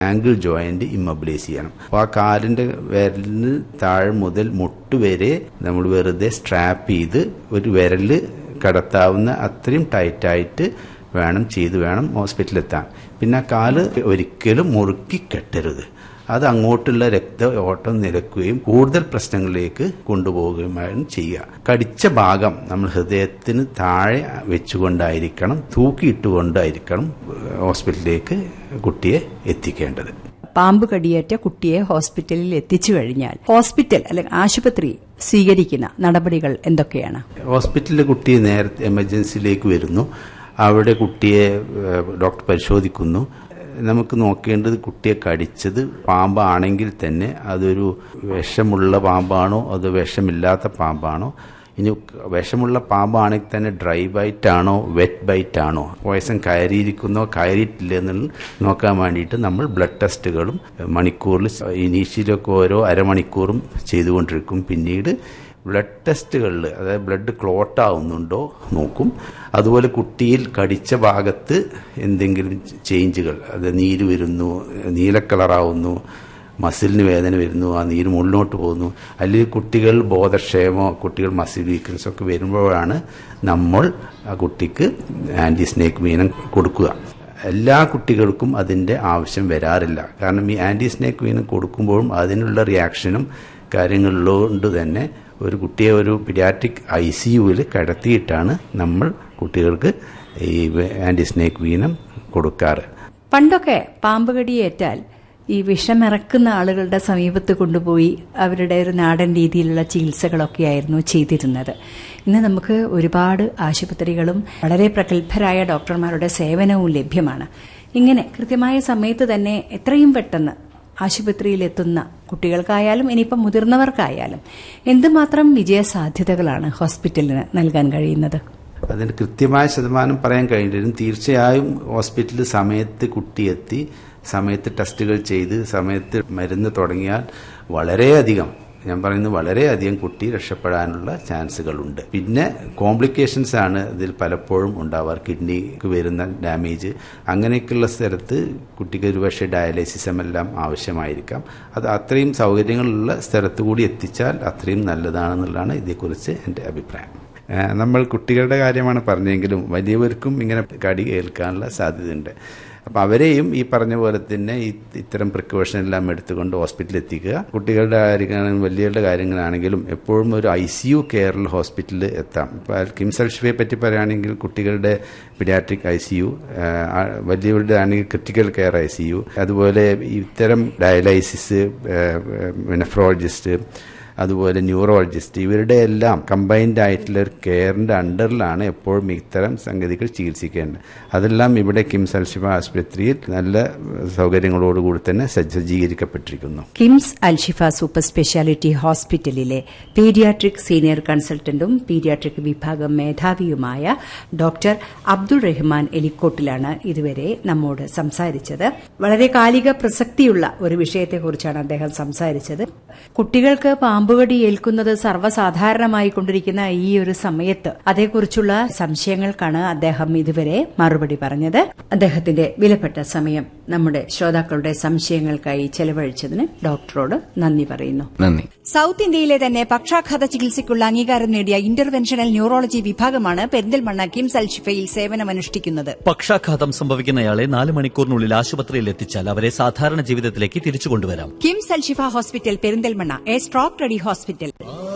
angle joint ഇമ്മബിലൈസ് ചെയ്യണം അപ്പോൾ ആ കാലിന്റെ വിരലിന് താഴെ മുതൽ മുട്ട് വരെ നമ്മൾ വെറുതെ സ്ട്രാപ്പ് ചെയ്ത് ഒരു വിരല് കടത്താവുന്ന അത്രയും ടൈറ്റായിട്ട് വേണം ചെയ്ത് വേണം ഹോസ്പിറ്റലിലെത്താൻ പിന്നെ ആ കാല് ഒരിക്കലും മുറുക്കി കെട്ടരുത് അത് അങ്ങോട്ടുള്ള രക്ത ഓട്ടം നിരക്കുകയും കൂടുതൽ പ്രശ്നങ്ങളിലേക്ക് കൊണ്ടുപോകുകയുമാണ് ചെയ്യുക കടിച്ച ഭാഗം നമ്മൾ ഹൃദയത്തിന് താഴെ വെച്ചുകൊണ്ടായിരിക്കണം തൂക്കിയിട്ടുകൊണ്ടായിരിക്കണം ഹോസ്പിറ്റലിലേക്ക് കുട്ടിയെ എത്തിക്കേണ്ടത് പാമ്പ് കടിയേറ്റ കുട്ടിയെ ഹോസ്പിറ്റലിൽ എത്തിച്ചു കഴിഞ്ഞാൽ ഹോസ്പിറ്റൽ അല്ലെങ്കിൽ ആശുപത്രി സ്വീകരിക്കുന്ന നടപടികൾ എന്തൊക്കെയാണ് ഹോസ്പിറ്റലിൽ കുട്ടി നേരത്തെ എമർജൻസിയിലേക്ക് വരുന്നു അവിടെ കുട്ടിയെ ഏഹ്, ഡോക്ടർ പരിശോധിക്കുന്നു നമുക്ക് നോക്കേണ്ടത് കുട്ടിയെ കടിച്ചത് പാമ്പാണെങ്കിൽ തന്നെ അതൊരു വിഷമുള്ള പാമ്പാണോ അതോ വിഷമില്ലാത്ത പാമ്പാണോ ഇനി വിഷമുള്ള പാമ്പാണെങ്കിൽ തന്നെ ഡ്രൈ ബൈറ്റ് ആണോ വെറ്റ് ബൈറ്റ് ആണോ പോയസം കയറിയിരിക്കുന്നോ കയറിയിട്ടില്ല എന്നുള്ളത് നോക്കാൻ വേണ്ടിയിട്ട് നമ്മൾ ബ്ലഡ് ടെസ്റ്റുകളും മണിക്കൂറിൽ ഇനീഷ്യലൊക്കെ ഓരോ അരമണിക്കൂറും ചെയ്തുകൊണ്ടിരിക്കും പിന്നീട് ബ്ലഡ് ടെസ്റ്റുകളിൽ അതായത് ബ്ലഡ് ക്ലോട്ട് ആവുന്നുണ്ടോ നോക്കും അതുപോലെ കുട്ടിയിൽ കടിച്ച ഭാഗത്ത് എന്തെങ്കിലും ചേഞ്ചുകൾ അത് നീര് വരുന്നു നീല കളറാവുന്നു മസിലിന് വേദന വരുന്നു ആ നീര് മുകളിലോട്ട് പോകുന്നു അല്ലെങ്കിൽ കുട്ടികൾ ബോധക്ഷയമോ കുട്ടികൾ മസിൽ വീക്ക്നസ് ഒക്കെ വരുമ്പോഴാണ് നമ്മൾ ആ കുട്ടിക്ക് ആൻറ്റി സ്നേക്ക് മീനം കൊടുക്കുക എല്ലാ കുട്ടികൾക്കും അതിൻ്റെ ആവശ്യം വരാറില്ല കാരണം ഈ ആൻറ്റി സ്നേക്ക് മീനം കൊടുക്കുമ്പോഴും അതിനുള്ള റിയാക്ഷനും കാര്യങ്ങളിലുകൊണ്ട് തന്നെ ഒരു കുട്ടിയെ ഒരു പിഡിയാട്രിക് ഐ സി യുവിൽ കിടത്തിയിട്ടാണ് നമ്മൾ കുട്ടികൾക്ക് ഈ ആൻറ്റി സ്നേക്ക് വീനം കൊടുക്കാറ് പണ്ടൊക്കെ പാമ്പ് കടിയേറ്റാൽ ഈ വിഷമിറക്കുന്ന ആളുകളുടെ സമീപത്ത് കൊണ്ടുപോയി അവരുടെ ഒരു നാടൻ രീതിയിലുള്ള ചികിത്സകളൊക്കെ ആയിരുന്നു ചെയ്തിരുന്നത് ഇന്ന് നമുക്ക് ഒരുപാട് ആശുപത്രികളും വളരെ പ്രഗത്ഭരായ ഡോക്ടർമാരുടെ സേവനവും ലഭ്യമാണ് ഇങ്ങനെ കൃത്യമായ സമയത്ത് തന്നെ എത്രയും പെട്ടെന്ന് ആശുപത്രിയിലെത്തുന്ന കുട്ടികൾക്കായാലും ഇനിയിപ്പം മുതിർന്നവർക്കായാലും എന്തുമാത്രം വിജയസാധ്യതകളാണ് ഹോസ്പിറ്റലിന് നൽകാൻ കഴിയുന്നത് അതിന് കൃത്യമായ ശതമാനം പറയാൻ കഴിയില്ല തീർച്ചയായും ഹോസ്പിറ്റലിൽ സമയത്ത് കുട്ടിയെത്തി സമയത്ത് ടെസ്റ്റുകൾ ചെയ്ത് സമയത്ത് മരുന്ന് തുടങ്ങിയാൽ വളരെയധികം ഞാൻ പറയുന്നത് വളരെയധികം കുട്ടി രക്ഷപ്പെടാനുള്ള ചാൻസുകളുണ്ട് പിന്നെ കോംപ്ലിക്കേഷൻസ് ആണ് ഇതിൽ പലപ്പോഴും ഉണ്ടാവാറ് കിഡ്നിക്ക് വരുന്ന ഡാമേജ് അങ്ങനെയൊക്കെയുള്ള സ്ഥലത്ത് കുട്ടിക്ക് ഒരുപക്ഷെ ഡയാലിസിസം എല്ലാം ആവശ്യമായിരിക്കാം അത് അത്രയും സൗകര്യങ്ങളുള്ള സ്ഥലത്ത് കൂടി എത്തിച്ചാൽ അത്രയും നല്ലതാണെന്നുള്ളതാണ് ഇതേക്കുറിച്ച് എൻ്റെ അഭിപ്രായം ഏഹ് നമ്മൾ കുട്ടികളുടെ കാര്യമാണ് പറഞ്ഞെങ്കിലും വലിയവർക്കും ഇങ്ങനെ കടി ഏൽക്കാനുള്ള സാധ്യതയുണ്ട് അപ്പോൾ അവരെയും ഈ പറഞ്ഞ പോലെ തന്നെ ഈ ഇത്തരം പ്രിക്കോഷൻ എല്ലാം എടുത്തുകൊണ്ട് ഹോസ്പിറ്റലിൽ എത്തിക്കുക കുട്ടികളുടെ കാര്യങ്ങളാണെങ്കിലും വലിയവരുടെ കാര്യങ്ങളാണെങ്കിലും എപ്പോഴും ഒരു ഐ സി യു കെയറിൽ ഹോസ്പിറ്റലിൽ എത്താം ഇപ്പോൾ കിംസ് അൽഷിഫയെ പറ്റി പറയുകയാണെങ്കിൽ കുട്ടികളുടെ പിഡിയാട്രിക് ഐ സി യു വലിയവരുടെ ആണെങ്കിൽ critical care I C U അതുപോലെ ഇത്തരം ഡയലൈസിസ് നെഫ്രോളജിസ്റ്റ് അതുപോലെ ന്യൂറോളജിസ്റ്റ് ഇവരുടെ എല്ലാം കമ്പൈൻഡ് ആയിട്ടുള്ള ഒരു കെയറിന്റെ അണ്ടറിലാണ് എപ്പോഴും ഇത്തരം സംഗതികൾ ചികിത്സിക്കേണ്ടത് അതെല്ലാം ഇവിടെ കിംസ് അൽഷിഫ ആശുപത്രിയിൽ നല്ല സൗകര്യങ്ങളോടുകൂടി തന്നെ സജ്ജീകരിക്കപ്പെട്ടിരിക്കുന്നു കിംസ് അൽഷിഫ സൂപ്പർ സ്പെഷ്യാലിറ്റി ഹോസ്പിറ്റലിലെ പീഡിയാട്രിക് സീനിയർ കൺസൾട്ടന്റും പീഡിയാട്രിക് വിഭാഗം മേധാവിയുമായ ഡോക്ടർ അബ്ദുൾ റഹ്മാൻ എലിക്കോട്ടിലാണ് ഇതുവരെ നമ്മോട് സംസാരിച്ചത് വളരെ കാലിക പ്രസക്തിയുള്ള ഒരു വിഷയത്തെക്കുറിച്ചാണ് അദ്ദേഹം സംസാരിച്ചത് കുട്ടികൾക്ക് പാമ്പുകടി ഏൽക്കുന്നത് സർവ്വസാധാരണമായി കൊണ്ടിരിക്കുന്ന ഈ ഒരു സമയത്ത് അതേക്കുറിച്ചുള്ള സംശയങ്ങൾക്കാണ് അദ്ദേഹം ഇതുവരെ മറുപടി പറഞ്ഞത് അദ്ദേഹത്തിന്റെ വിലപ്പെട്ട സമയം നമ്മുടെ ശ്രോതാക്കളുടെ സംശയങ്ങൾക്കായി ചെലവഴിച്ചതിന് ഡോക്ടറോട് നന്ദി പറയുന്നു നന്ദി സൌത്ത് ഇന്ത്യയിലെ തന്നെ പക്ഷാഘാത ചികിത്സയ്ക്കുള്ള അംഗീകാരം നേടിയ ഇന്റർവെൻഷണൽ ന്യൂറോളജി വിഭാഗമാണ് പെരിന്തൽമണ്ണ കിംസ് അൽഷിഫയിൽ സേവനമനുഷ്ഠിക്കുന്നത് പക്ഷാഘാതം സംഭവിക്കുന്നയാളെ നാല് മണിക്കൂറിനുള്ളിൽ ആശുപത്രിയിൽ എത്തിച്ചാൽ അവരെ സാധാരണ ജീവിതത്തിലേക്ക് തിരിച്ചു കൊണ്ടുവരാം KIMS Alshifa hospital Perinthalmanna a stroke ready hospital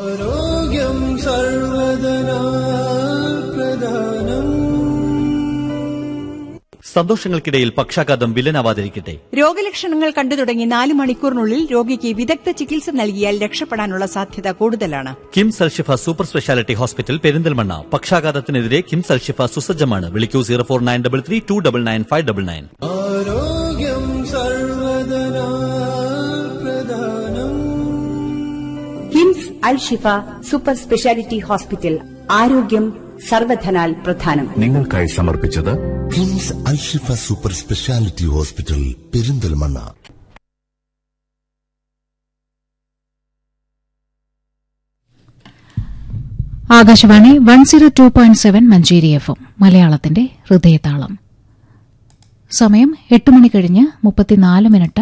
ആരോഗ്യം സർവദനാ പ്രധാനം സന്തോഷങ്ങൾക്കിടയിൽ പക്ഷാഘാതം വില്ലനാവാതിരിക്കട്ടെ രോഗലക്ഷണങ്ങൾ കണ്ടു തുടങ്ങി നാല് മണിക്കൂറിനുള്ളിൽ രോഗിക്ക് വിദഗ്ധ ചികിത്സ നൽകിയാൽ രക്ഷപ്പെടാനുള്ള സാധ്യത കൂടുതലാണ് KIMS Alshifa super speciality hospital Perinthalmanna പക്ഷാഘാതത്തിനെതിരെ കിംസ് അൽഷിഫ സുസജ്ജമാണ് വിളിക്കൂ zero four nine double three two double nine five double nine ആരോഗ്യം സർവദനാ പ്രധാനം KIMS Alshifa super speciality hospital ആരോഗ്യം സർവധനാൽ പ്രധാനം നിങ്ങൾക്കായി സമർപ്പിച്ചത് KIMS Alshifa super speciality hospital Perinthalmanna Akashvani one zero two point seven Manjeri F M മലയാളത്തിന്റെ ഹൃദയതാളം സമയം എട്ട് മണി കഴിഞ്ഞ് മുപ്പത്തിനാല് മിനിറ്റ്